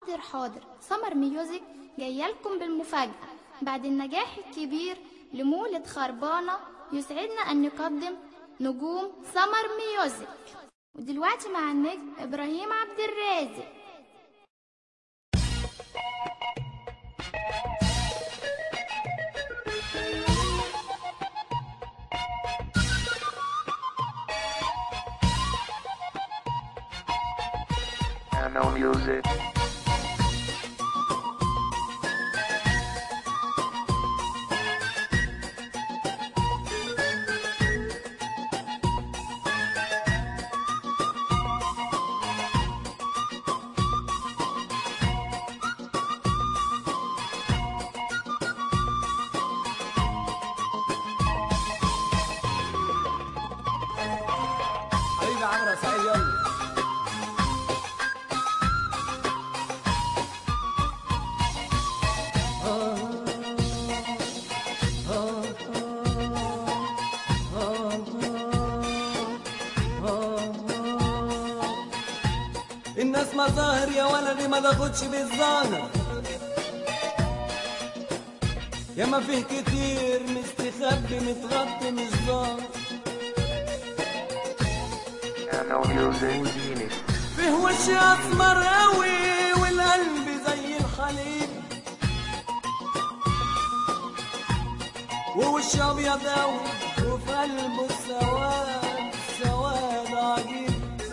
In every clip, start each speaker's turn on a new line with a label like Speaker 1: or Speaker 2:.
Speaker 1: حاضر حاضر سمر ميوزك جايلكم بالمفاجأة بعد النجاح الكبير لمولد خربانة يسعدنا أن نقدم نجوم سمر ميوزك ودلوقتي مع النجم إبراهيم عبد الرازق
Speaker 2: Piano music.
Speaker 3: حبيبي عمرو يا سعيد يلا الناس مظاهر يا ولدي ما تاخدش بالظاهر يا ما فيه كتير مستخبي متغطي مش ظاهر
Speaker 2: Piano music.
Speaker 3: فيه وش اسمر قوي والقلب زي الحليب ووش ابيض قوي وفي قلبه السواد سواد عجيب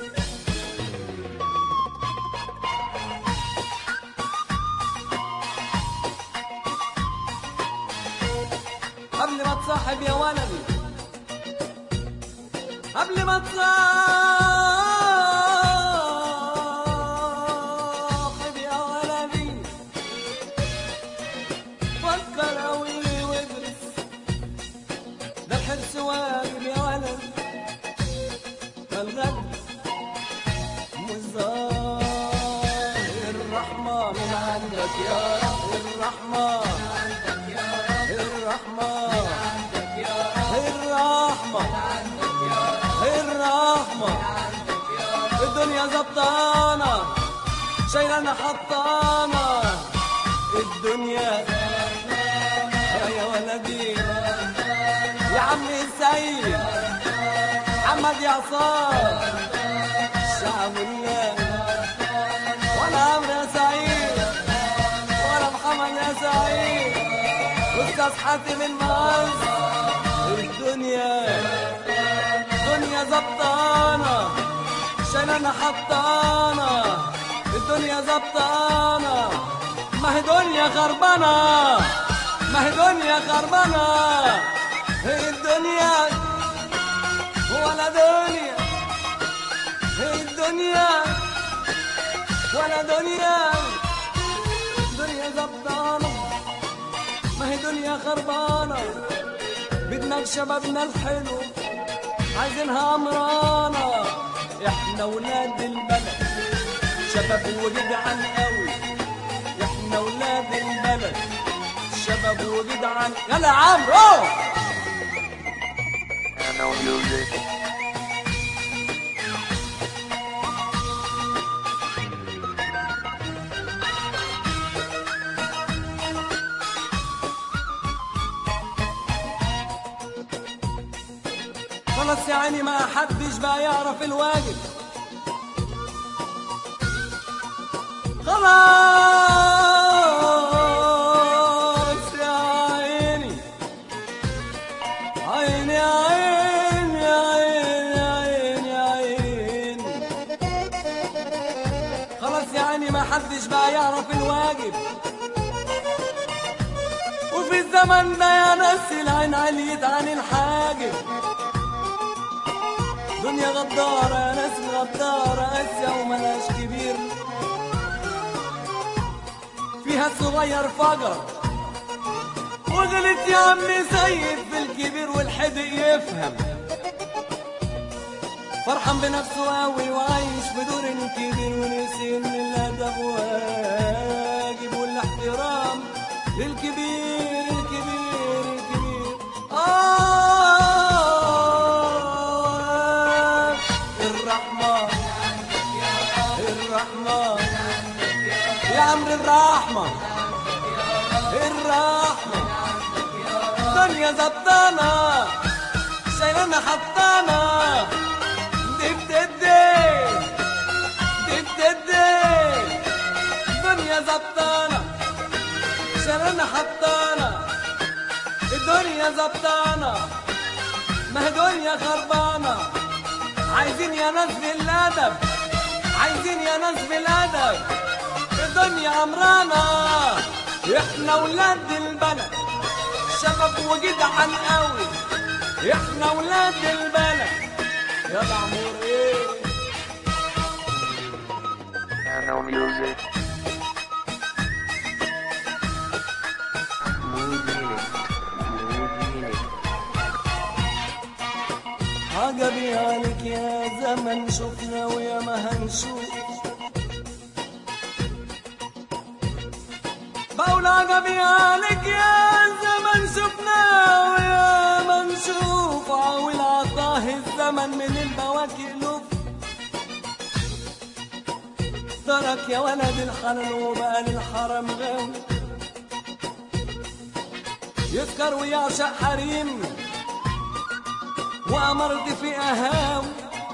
Speaker 3: قبل ما تصاحب يا ولدي قبل ما تصاحب يا ولدي فكر قوي وادرس ده الحرص واجب يا ولد ده الغد مش ظاهر الرحمة من عندك يا رب الرحمة الرحمة الرحمة الرحمة الدنيا زبطانة شايلانا حطانة الدنيا يا ولدي يا عمي السيد محمد يعصار شعب الله ولا عمرو يا سعيد ولا محمد يا سعيد استاذ حاتم المعز الدنيا الدنيا زبطانة شايلانا حطانة الدنيا زبطانة ما هي دنيا خربانة ما هي دنيا خربانة هي الدنيا ولا دنيا هي الدنيا ولا دنيا دنيا زبطانة ما هي دنيا خربانة بدنا شبابنا الحلو عايزينها أمرانة احنا ولاد البلد شباب وجدعان قوي احنا ولاد البلد شباب وجدعان يلا يا عمرو
Speaker 2: Piano music.
Speaker 3: خلاص يا عيني ما حدش بقى يعرف الواجب خلاص يا عيني عيني عيني عيني عيني عيني خلاص يا عيني ما حدش بقى يعرف الواجب وفي الزمن ده يا ناس العين عليت عن الحاجب دنيا غدارة يا ناس غدارة قاسية وملاش كبير فيها الصغير فجر وغلط يا عم سيد في الكبير والحدق يفهم فرحان بنفسه قوي وعايش بدور الكبير ونسي ان الادب واجب والاحترام للكبير الكبير الكبير آه الرحمة الرحمة يا عمرو الرحمة الرحمة دنيا زبطانة شايلانا حطانا دي بتدي دي بتدي دنيا زبطانة شايلانا حطانا الدنيا زبطانة ما هي دنيا خربانة عايزين يا ناس بالأدب عايزين يا ناس بالأدب الدنيا أمرانة احنا ولاد البلد شباب وجدعان قوي احنا ولاد البلد يا عمور ايه
Speaker 2: Piano music. Mudine. Mudine.
Speaker 3: عجبي عليك يا زمن شفنا ويا ما هنشوف بقول عجبي عليك يا زمن شفنا ويا ما نشوف عاول عطاه الزمن من البواكي ألوف ترك يا ولد الحلال وبقى للحرم غاوي يسكر ويعشق حريم وأمرت في أهاوي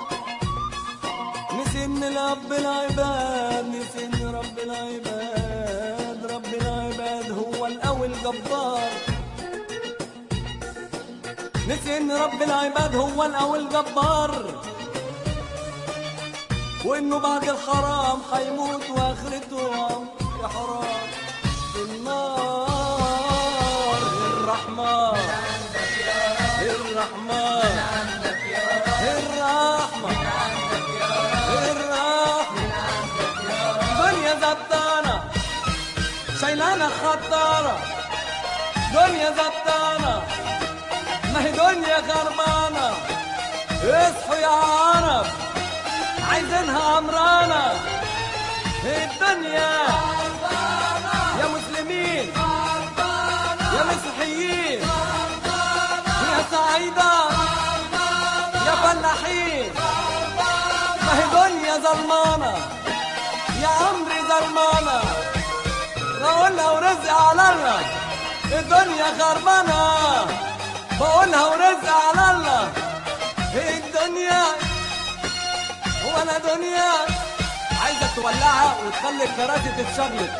Speaker 3: نسين رب العباد نسين رب العباد رب العباد هو القوي الجبار نسين رب العباد هو القوي الجبار وانه بعد الحرام حيموت واخرته يا حرام في النار الرحمن الرحمن الرحمة الرحمة دنيا زبطانة شايلانا خطارة دنيا زبطانة ما هي دنيا خربانة اصحوا يا عرب عايزينها أمرانة الدنيا يا مسلمين يا مسيحيين يا سعيدة يا فلاحين ما هي دنيا ظلمانة يا عمري ظلمانة بقولها ورزق على الله الدنيا خربانة بقولها ورزق على الله الدنيا وانا دنيا عايزك تولعها وتخلي الكراسي تتشغلت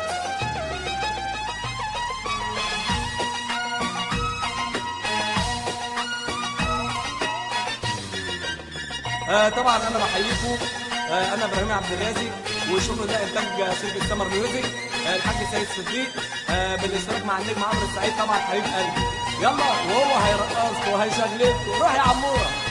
Speaker 3: آه طبعا انا بحييكم آه انا ابراهيم عبد الرازق وشغل ده انتاج شركه سمر ميوزك آه الحاج سيد صديق آه بالاشتراك مع النجم عمرو السعيد طبعا حبيب قلبي يلا وهو هيرقصكم وهيشغلكم روح يا عموره